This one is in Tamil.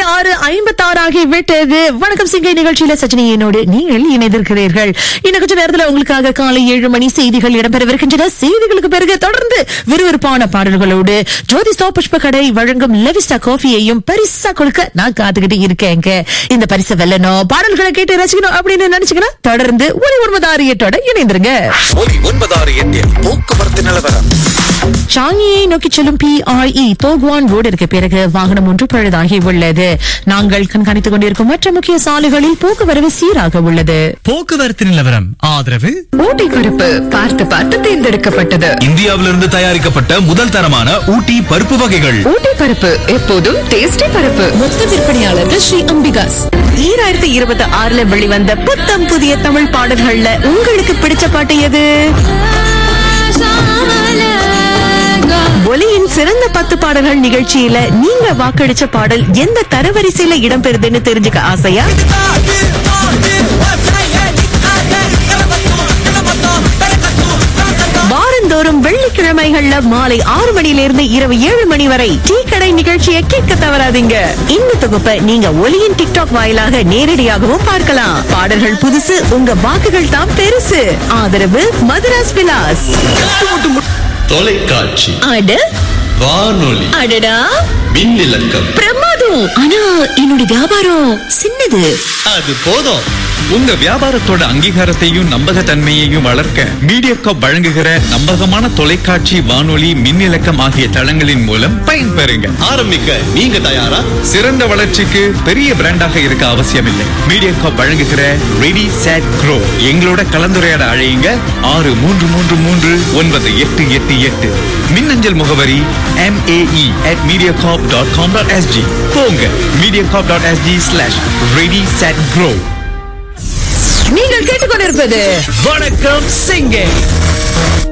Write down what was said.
ஆறு ஐம்பத்தாறு ஆகி விட்டது வணக்கம் சிங்கை நிகழ்ச்சியில சச்சினி என்னோடு நீங்கள் இணைந்திருக்கிறீர்கள் இன்னும் கொஞ்ச நேரத்துல உங்களுக்காக காலை ஏழு மணி செய்திகள் இடம்பெறவிருக்கின்றன செய்திகளுக்கு பிறகு தொடர்ந்து விறுவிறுப்பான பாடல்களோடு ஜோதிஸ்தா புஷ்ப கடை வழங்கும் லெவிஸ்டா காஃபியையும் பரிசா கொடுக்க நான் காத்துக்கிட்டு இருக்கேங்க இந்த பரிசை வெல்லணும் பாடல்களை கேட்டு ரசிக்கணும் அப்படின்னு நினைச்சீங்கன்னா தொடர்ந்து ஒளி ஒன்பது ஆறு எட்டோட இணைந்திருங்க ஒலி ஒன்பதாறு எட்டில் போக்குவரத்து நிலவரம் சாங்கியை நோக்கி செல்லும் பிஐஇ தோகுவான் ரோடிற்கு பிறகு வாகனம் ஒன்று பழுதாகி உள்ளது நாங்கள் கண்காணித்துக் கொண்டிருக்கும் மற்ற முக்கிய சாலைகளில் போக்குவரவு சீராக உள்ளது போக்குவரத்து நிலவரம் ஆதரவு ஊட்டி குறிப்பு பார்த்து பார்த்து தேர்ந்தெடுக்கப்பட்டது இந்தியாவிலிருந்து தயாரிக்கப்பட்ட முதல் தரமான ஊட்டி பருப்பு வகைகள் ஊட்டி பருப்பு எப்போதும் டேஸ்டி பருப்பு மொத்த விற்பனையாளர்கள் ஸ்ரீ அம்பிகாஸ் ஈராயிரத்தி இருபத்தி ஆறுல வெளிவந்த புத்தம் புதிய தமிழ் பாடல்கள்ல உங்களுக்கு பிடிச்ச பாட்டு எது ஒலியின் சிறந்த பத்து பாடல்கள் நிகழ்ச்சியில நீங்க வாக்களிச்ச பாடல் எந்த தரவரிசையில இடம்பெறுதுன்னு தெரிஞ்சுக்க ஆசையா வாரந்தோறும் வெள்ளிக்கிழமைகள்ல மாலை ஆறு மணியிலிருந்து இரவு ஏழு மணி வரை டீ கடை நிகழ்ச்சியை கேட்க தவறாதீங்க இந்த தொகுப்பை நீங்க ஒலியின் டிக்டாக் வாயிலாக நேரடியாகவும் பார்க்கலாம் பாடல்கள் புதுசு உங்க வாக்குகள் தான் பெருசு ஆதரவு மதுராஸ் விலாஸ் தொலைக்காட்சி அட வானொலி அடடா மின்னிலக்கம் பிரமாதம் ஆனா என்னோட வியாபாரம் சின்னது அது போதும் உங்க வியாபாரத்தோட அங்கீகாரத்தையும் நம்பகத்தன்மையையும் வளர்க்க மீடியாகாப் வழங்குகிற நம்பகமான தொலைக்காட்சி வானொலி மின்னிலக்கம் ஆகிய தளங்களின் மூலம் பயன்பெறுங்க ஆரம்பிக்க நீங்க தயாரா சிறந்த வளர்ச்சிக்கு பெரிய பிராண்டாக இருக்க அவசியமில்லை மீடியாகாப் வழங்குகிற ரெடி சேட் க்ரோ எங்களோட கலந்துரையாட அழையுங்க ஆறு மூன்று மூன்று மூன்று ஒன்பது எட்டு எட்டு எட்டு மின்னஞ்சல் முகவரி MAE at mediacorp dot com dot SG போங்க mediacorp dot SG slash ready set grow நீங்கள் கேட்டுக்கொண்டிருப்பது வணக்கம் சிங்கை